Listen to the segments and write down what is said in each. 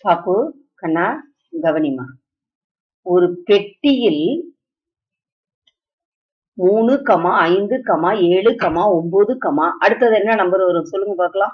பாப்பு கண்ணா கவனிமா ஒரு பெட்டியில் மூணு கமா ஐந்து கமா ஏழு கமா ஒன்பது கமா அடுத்தது என்ன நம்பர் வரும் சொல்லுங்க பார்க்கலாம்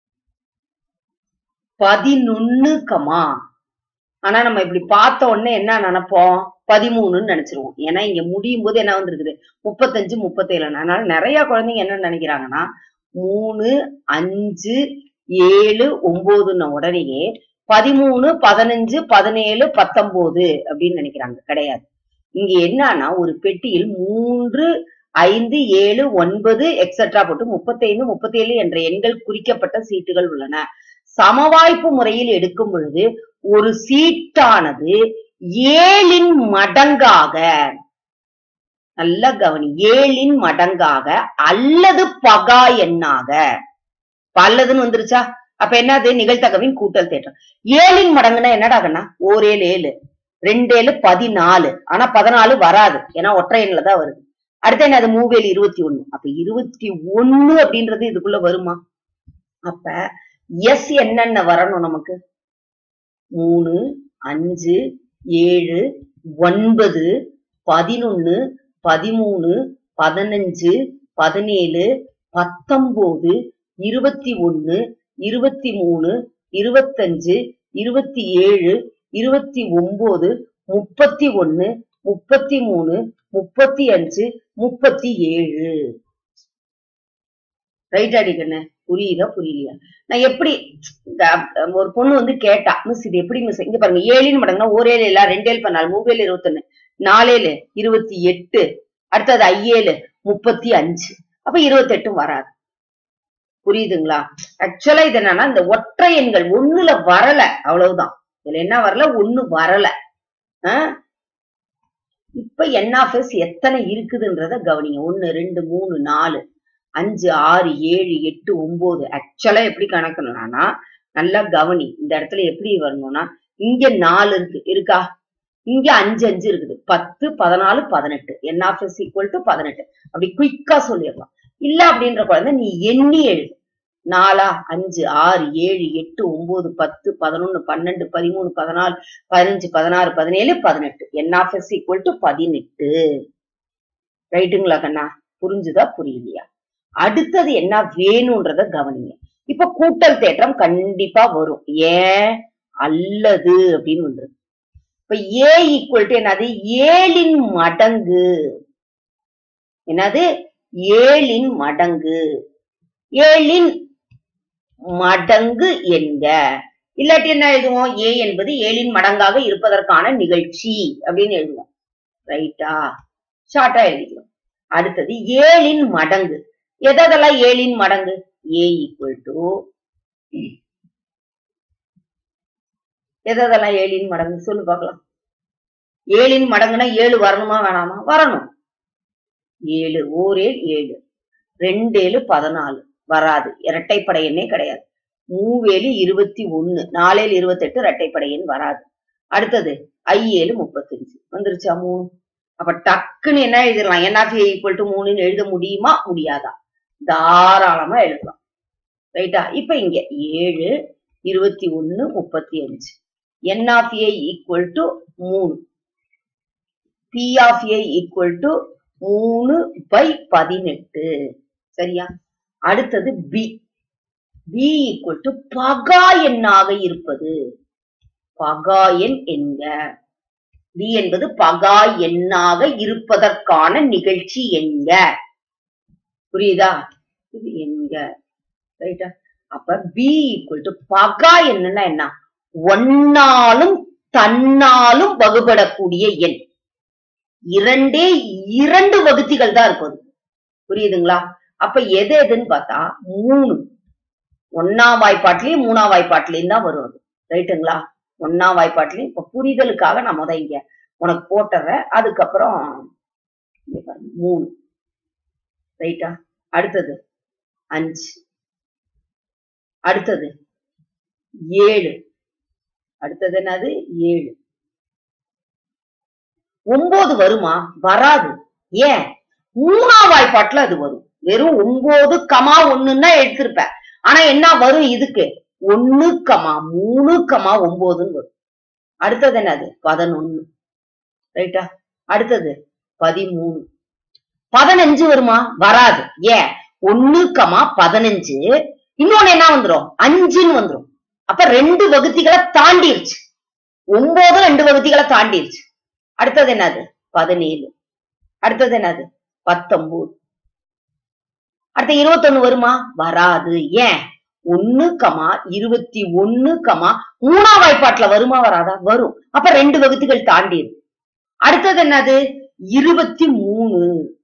பதினொன்னு கமா ஆனா நம்ம இப்படி பார்த்த உடனே என்ன நினைப்போம் பதிமூணுன்னு நினைச்சிருவோம் ஏன்னா இங்க முடியும் போது என்ன வந்திருக்குது முப்பத்தஞ்சு முப்பத்தேழு அதனால நிறைய குழந்தைங்க என்ன நினைக்கிறாங்கன்னா மூணு அஞ்சு ஏழு ஒன்பதுன்ன உடனேயே பதிமூணு பதினஞ்சு பதினேழு பத்தொன்பது அப்படின்னு நினைக்கிறாங்க கிடையாது இங்க என்னன்னா ஒரு பெட்டியில் மூன்று ஐந்து ஏழு ஒன்பது எக்ஸெட்ரா போட்டு முப்பத்தைந்து முப்பத்தேழு என்ற எண்கள் குறிக்கப்பட்ட சீட்டுகள் உள்ளன சமவாய்ப்பு முறையில் எடுக்கும் பொழுது ஒரு சீட்டானது ஏழின் மடங்காக நல்ல கவனி ஏழின் மடங்காக அல்லது பகா எண்ணாக இப்ப அல்லதுன்னு வந்துருச்சா அப்ப என்னது நிகழ்த்தகவின் கூட்டல் தேற்றம் ஏழின் மடங்குனா என்னடாகண்ணா ஓரேழு ஏழு ரெண்டேழு பதினாலு ஆனா பதினாலு வராது ஏன்னா ஒற்றை எண்ணில தான் வருது அடுத்து என்னது மூவேல் இருபத்தி ஒண்ணு அப்ப இருபத்தி ஒண்ணு அப்படின்றது இதுக்குள்ள வருமா அப்ப எஸ் என்னென்ன வரணும் நமக்கு மூணு அஞ்சு ஏழு ஒன்பது பதினொன்னு பதிமூணு பதினஞ்சு பதினேழு பத்தொன்பது இருபத்தி ஒண்ணு இருபத்தி மூணு இருபத்தஞ்சு இருபத்தி ஏழு இருபத்தி ஒன்பது முப்பத்தி ஒண்ணு முப்பத்தி மூணு முப்பத்தி அஞ்சு முப்பத்தி ஏழு ரைட் அடிக்கண்ணே புரியுதா புரியலையா நான் எப்படி இந்த, அஹ், ஒரு பொண்ணு வந்து கேட்டா மிஸ் இது எப்படி மிஸ் இங்க பாருங்க ஏழின்னு மடங்குனா ஓரேழு இல்ல ரெண்டேழு பண்ணால் மூவேழு இருபத்தொன்னு நாலேழு இருபத்தி எட்டு அடுத்தது ஐயேழு முப்பத்தி அஞ்சு அப்ப இருபத்தெட்டும் வராது புரியுதுங்களா ஆக்சுவலா இது என்னன்னா இந்த ஒற்றை எண்கள் ஒண்ணுல வரல அவ்வளவுதான் இதுல என்ன வரல ஒண்ணு வரல ஆஹ் இப்ப என் ஆஃப் எஸ் எத்தனை இருக்குதுன்றத கவனிங்க ஒண்ணு ரெண்டு மூணு நாலு அஞ்சு ஆறு ஏழு எட்டு ஒன்பது ஆக்சுவலா எப்படி கணக்கணும்னா நல்லா கவனி இந்த இடத்துல எப்படி வரணும்னா இங்க நாலு இருக்கு இருக்கா இங்க அஞ்சு அஞ்சு இருக்குது பத்து பதினாலு பதினெட்டு n of S equal to பதினெட்டு அப்படி குயிக்கா சொல்லிடலாம் இல்ல அப்படின்ற குழந்தை நீ எண்ணி எழுது நாலா அஞ்சு ஆறு ஏழு எட்டு ஒன்பது பத்து பதினொன்னு பன்னெண்டு பதிமூணு பதினாலு பதினஞ்சு பதினாறு பதினேழு பதினெட்டு n of S equal to பதினெட்டு ரைட்டுங்களா கண்ணா புரிஞ்சுதா புரியலையா அடுத்தது என்ன வேணும்ன்றத கவனிங்க இப்ப கூட்டல் தேற்றம் கண்டிப்பா வரும் ஏன் அல்லது அப்படின்னு வந்துருக்கு இப்ப ஏ ஈக்குவல் டு என்னது ஏழின் மடங்கு என்னது ஏழின் மடங்கு ஏழின் மடங்கு என்க இல்லாட்டி என்ன எழுதுவோம் ஏ என்பது ஏழின் மடங்காக இருப்பதற்கான நிகழ்ச்சி அப்படின்னு எழுதுவோம் ரைட்டா ஷார்ட்டா எழுதிக்கிறோம் அடுத்தது ஏழின் மடங்கு எதெல்லாம் ஏழின் மடங்கு ஏ ஈக்குவல் டு எதெல்லாம் ஏழின் மடங்கு சொல்லு பார்க்கலாம் ஏழின் மடங்குனா ஏழு வரணுமா வேணாமா வரணும் ஏழு ஓரேழு ஏழு ரெண்டேழு பதினாலு வராது இரட்டைப்படை எண்ணே கிடையாது மூவேழு இருபத்தி ஒண்ணு நாலேழு இருபத்தெட்டு இரட்டைப்படை எண் வராது அடுத்தது ஐ ஏழு முப்பத்தஞ்சு வந்துருச்சா மூணு அப்ப டக்குன்னு என்ன எழுதிடலாம் என் ஆஃப் ஈக்குவல் டு மூணுன்னு எழுத முடியுமா முடியாதா தாராளமா எழுதலாம் ரைட்டா இப்ப இங்க ஏழு இருபத்தி ஒண்ணு முப்பத்தி அஞ்சு n of A equal to மூணு P of A equal to மூணு பை பதினெட்டு சரியா அடுத்தது பி பி ஈக்குவல் டு பகா எண்ணாக இருப்பது பகா எண் என்க பி என்பது பகா எண்ணாக இருப்பதற்கான நிகழ்ச்சி என்க புரியுதா இது என்க ரைட்டா அப்ப பி ஈக்குவல் டு பகா என்னன்னா என்ன ஒன்னாலும் தன்னாலும் வகுபடக்கூடிய எண் இரண்டே இரண்டு வகுத்திகள் தான் இருக்கும் அதுக்கு. புரியுதுங்களா அப்ப எது எதுன்னு பார்த்தா மூணு ஒன்னாம் வாய்ப்பாட்டிலையும் மூணாம் வாய்ப்பாட்டிலையும் தான் வரும் அது ரைட்டுங்களா ஒன்னாம் வாய்ப்பாட்டிலையும் இப்ப புரிதலுக்காக நான் முத இங்க உனக்கு போட்டுறேன் அதுக்கப்புறம் இங்க பாருங்க, மூணு ரைட்டா அடுத்தது அஞ்சு அடுத்தது ஏழு அடுத்தது என்னது ஏழு ஒன்பது வருமா வராது ஏன் மூணாம் வாய்ப்பாட்டுல அது வரும் வெறும் ஒன்பது கமா ஒண்ணுன்னா எடுத்திருப்ப ஆனா என்ன வரும் இதுக்கு ஒண்ணு கமா மூணு கமா ஒன்பதுன்னு வரும் அடுத்தது என்னது பதினொன்னு ரைட்டா அடுத்தது பதிமூணு பதினஞ்சு வருமா வராது ஏன் ஒண்ணு கமா பதினஞ்சு இன்னொன்னு என்ன வந்துரும் அஞ்சுன்னு வந்துரும் அப்ப ரெண்டு வகுத்திகளை தாண்டிருச்சு ஒன்பது ரெண்டு வகுத்திகளை தாண்டிருச்சு அடுத்தது என்னது பதினேழு அடுத்தது என்னது பத்தொன்பது அடுத்த இருபத்தொன்னு வருமா வராது ஏன் ஒண்ணு கமா இருபத்தி ஒண்ணு கமா மூணாம் வாய்ப்பாட்டுல வருமா வராதா வரும் அப்ப ரெண்டு வகுத்துகள் தாண்டிடும் அடுத்தது என்னது இருபத்தி மூணு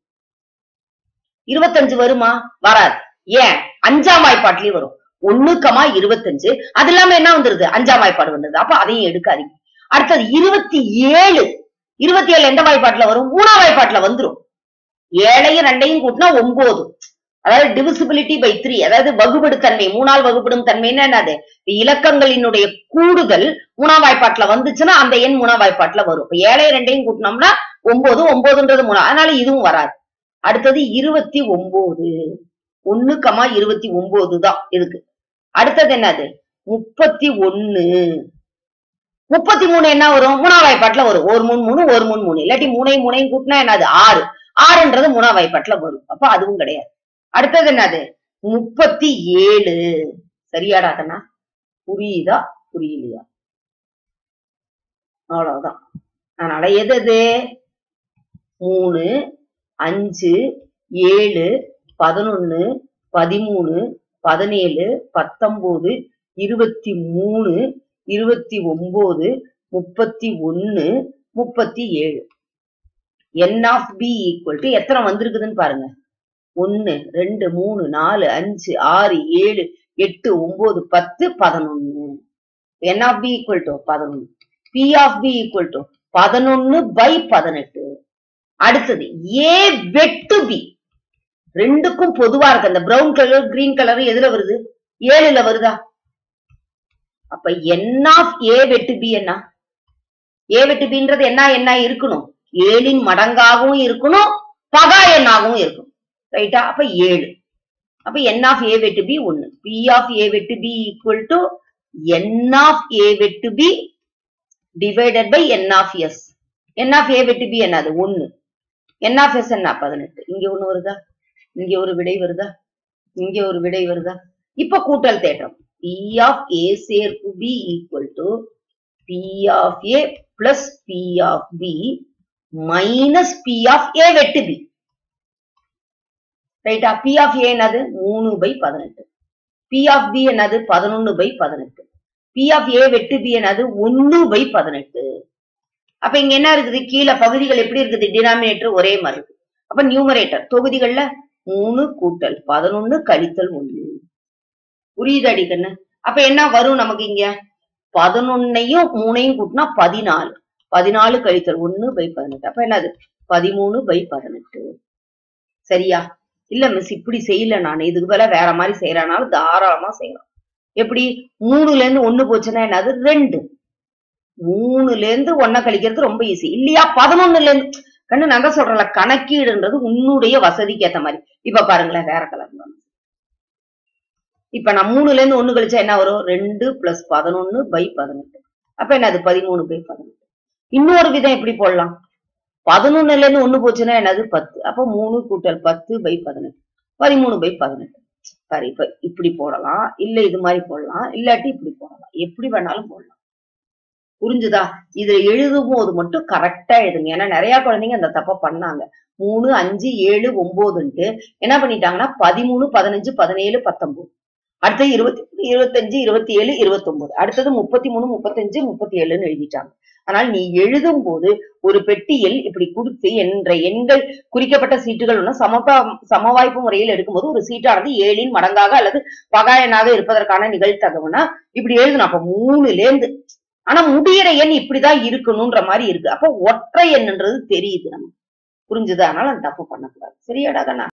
இருபத்தஞ்சு வருமா வராது ஏன் அஞ்சாம் வாய்ப்பாட்டுலயும் வரும் ஒண்ணு கமா இருபத்தஞ்சு அது இல்லாம என்ன வந்துருது அஞ்சாம் வாய்ப்பாடு வந்தது அப்ப அதையும் எடுக்காதீங்க அடுத்தது இருபத்தி ஏழு இருபத்தி ஏழு எந்த வாய்ப்பாட்டுல வரும் மூணாம் வாய்ப்பாட்டுல வந்துரும் ஏழையும் ரெண்டையும் கூட்டினா ஒன்பது அதாவது டிவிசிபிலிட்டி பை த்ரீ அதாவது வகுபடு தன்மை மூணால் வகுப்படும் தன்மைன்னா என்னது இலக்கங்களினுடைய கூடுதல் மூணாம் வாய்ப்பாட்டுல வந்துச்சுன்னா அந்த எண் மூணாம் வாய்ப்பாட்டுல வரும் இப்ப ஏழை ரெண்டையும் கூட்டினோம்னா ஒன்பது ஒன்பதுன்றது மூணு அதனால இதுவும் வராது அடுத்தது இருபத்தி ஒன்பது ஒண்ணு கமா இருபத்தி ஒன்பது தான் இதுக்கு அடுத்தது என்னது முப்பத்தி ஒண்ணு முப்பத்தி மூணு என்ன வரும் மூணாம் வாய்ப்பாட்டுல வரும் ஒரு மூணு மூணு ஒரு மூணு மூணு இல்லாட்டி மூணையும் மூணையும் கூட்டினா என்னது ஆறு ஆறுன்றது மூணாம் வாய்ப்பாட்டுல வரும் அப்ப அதுவும் கிடையாது அடுத்தது என்னது முப்பத்தி ஏழு சரியாடா கண்ணா புரியுதா புரியலையா அவ்வளவுதான் அதனால எது எது மூணு அஞ்சு ஏழு பதினொன்னு பதிமூணு பதினேழு பத்தொன்பது இருபத்தி மூணு இருபத்தி ஒன்பது முப்பத்தி ஒன்னு முப்பத்தி ஏழு n of B equal to எத்தனை வந்திருக்குதுன்னு பாருங்க ஒன்னு ரெண்டு மூணு நாலு அஞ்சு ஆறு ஏழு எட்டு ஒன்பது பத்து பதினொன்னு n of B equal to பதினொன்னு P of B equal to பதினொன்னு பை பதினெட்டு அடுத்தது ஏ வெட்டு பி ரெண்டுக்கும் பொதுவா இருக்கு அந்த பிரவுன் கலர் கிரீன் கலர் எதுல வருது ஏழுல வருதா அப்ப என் ஆஃப் ஏ வெட்டு பி என்ன ஏ வெட்டு பின்றது என்ன என்ன இருக்கணும் ஏழின் மடங்காகவும் இருக்கணும் பகா எண்ணாகவும் இருக்கணும் ரைட்டா அப்ப ஏழு அப்ப என் ஆஃப் ஏ வெட்டு பி ஒன்னு பி ஆஃப் ஏ வெட்டு B equal to n of A வெட்டு B divided by n of S n of A வெட்டு பி என்னது ஒன்னு என் ஆஃப் எஸ் என்ன பதினெட்டு இங்க ஒண்ணு வருதா இங்க ஒரு விடை வருதா இங்க ஒரு விடை வருதா இப்ப கூட்டல் தேற்றம் பி ஆஃப் ஏ சேர்ப்பு B equal to P of A plus P of B minus P of A வெட்டு பி ரைட்டா பி ஆஃப் ஏ என்னது மூணு பை பதினெட்டு பி ஆஃப் பி என்னது பதினொன்னு பை பதினெட்டு பி ஆஃப் ஏ வெட்டு பி என்னது ஒன்னு பை பதினெட்டு அப்ப இங்க என்ன இருக்குது கீழே பகுதிகள் எப்படி இருக்குது டினாமினேட்டர் ஒரே மாதிரி இருக்கு அப்ப நியூமரேட்டர் தொகுதிகள்ல மூணு கூட்டல் பதினொன்னு கழித்தல் ஒண்ணு புரியுது அடிக்கண்ணு அப்ப என்ன வரும் நமக்கு இங்க பதினொன்னையும் மூணையும் கூட்டினா பதினாலு பதினாலு கழித்தல் ஒண்ணு பை பதினெட்டு அப்ப என்னது பதிமூணு பை பதினெட்டு சரியா இல்ல மிஸ் இப்படி செய்யல நான் இதுக்கு மேல வேற மாதிரி செய்யறனாலும் தாராளமா செய்யலாம் எப்படி மூணுல இருந்து ஒண்ணு போச்சுன்னா என்னது ரெண்டு மூணுல இருந்து ஒன்ன கழிக்கிறது ரொம்ப ஈஸி இல்லையா பதினொன்னுல இருந்து கண்ணு நான் தான் சொல்றேன்ல கணக்கீடுன்றது உன்னுடைய வசதிக்கு ஏத்த மாதிரி இப்ப பாருங்களேன் வேற கலர் இப்ப நான் மூணுல இருந்து ஒண்ணு கழிச்சா என்ன வரும் ரெண்டு பிளஸ் பதினொன்னு பை பதினெட்டு அப்ப என்னது பதிமூணு பை பதினெட்டு இன்னொரு விதம் எப்படி போடலாம் பதினொன்னுல இருந்து ஒண்ணு போச்சுன்னா என்னது பத்து அப்ப மூணு கூட்டல் பத்து பை பதினெட்டு பதிமூணு பை பதினெட்டு சரி இப்ப இப்படி போடலாம் இல்ல இது மாதிரி போடலாம் இல்லாட்டி இப்படி போடலாம் எப்படி வேணாலும் போடலாம் புரிஞ்சுதா இதுல எழுதும் போது மட்டும் கரெக்டா எழுதுங்க ஏன்னா நிறைய குழந்தைங்க அந்த தப்ப பண்ணாங்க மூணு அஞ்சு ஏழு ஒன்பதுன்ட்டு என்ன பண்ணிட்டாங்கன்னா பதிமூணு பதினஞ்சு பதினேழு பத்தொன்பது அடுத்தது இருபத்தி இருபத்தஞ்சு இருபத்தி ஏழு இருபத்தி ஒன்பது அடுத்தது முப்பத்தி மூணு முப்பத்தஞ்சு முப்பத்தி ஏழுன்னு எழுதிட்டாங்க ஆனால் நீ எழுதும் போது ஒரு பெட்டியில் இப்படி கொடுத்து என்ற எண்கள் குறிக்கப்பட்ட சீட்டுகள் ஒண்ணு சமபா சமவாய்ப்பு முறையில் எடுக்கும்போது ஒரு சீட்டானது ஏழின் மடங்காக அல்லது பகாயனாக இருப்பதற்கான நிகழ்த்தகவுனா இப்படி எழுதணும் அப்ப மூணுல இருந்து ஆனா முடியிற எண் இப்படிதான் இருக்கணும்ன்ற மாதிரி இருக்கு அப்ப ஒற்றை எண்ணுன்றது தெரியுது நமக்கு புரிஞ்சுது அதனால அந்த தப்பு பண்ணக்கூடாது சரியாடா கண்ணா